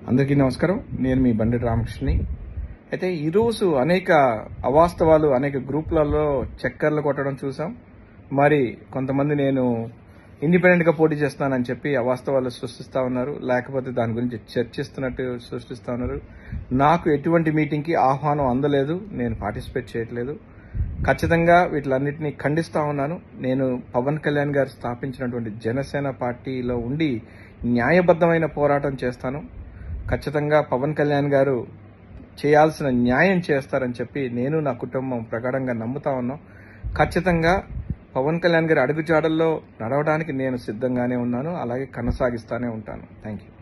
అందరికీ నమస్కారం నేను మీ బండి రామకృష్ణని అయితే ఈరోజు అనేక అవాస్తవాలు అనేక గ్రూపులలో చక్కర్లు కొట్టడం చూసాం మరి కొంతమంది నేను ఇండిపెండెంట్గా పోటీ చేస్తానని చెప్పి అవాస్తవాలు సృష్టిస్తా ఉన్నారు లేకపోతే దాని గురించి చర్చిస్తున్నట్టు సృష్టిస్తా ఉన్నారు నాకు ఎటువంటి మీటింగ్కి ఆహ్వానం అందలేదు నేను పార్టిసిపేట్ చేయట్లేదు ఖచ్చితంగా వీటిలన్నింటినీ ఖండిస్తా ఉన్నాను నేను పవన్ కళ్యాణ్ గారు స్థాపించినటువంటి జనసేన పార్టీలో ఉండి న్యాయబద్ధమైన పోరాటం చేస్తాను ఖచ్చితంగా పవన్ కళ్యాణ్ గారు చేయాల్సిన న్యాయం చేస్తారని చెప్పి నేను నా కుటుంబం ప్రగాఢంగా నమ్ముతా ఉన్నాం ఖచ్చితంగా పవన్ కళ్యాణ్ గారి అడుగుజాడల్లో నడవడానికి నేను సిద్ధంగానే ఉన్నాను అలాగే కొనసాగిస్తానే ఉంటాను థ్యాంక్ యూ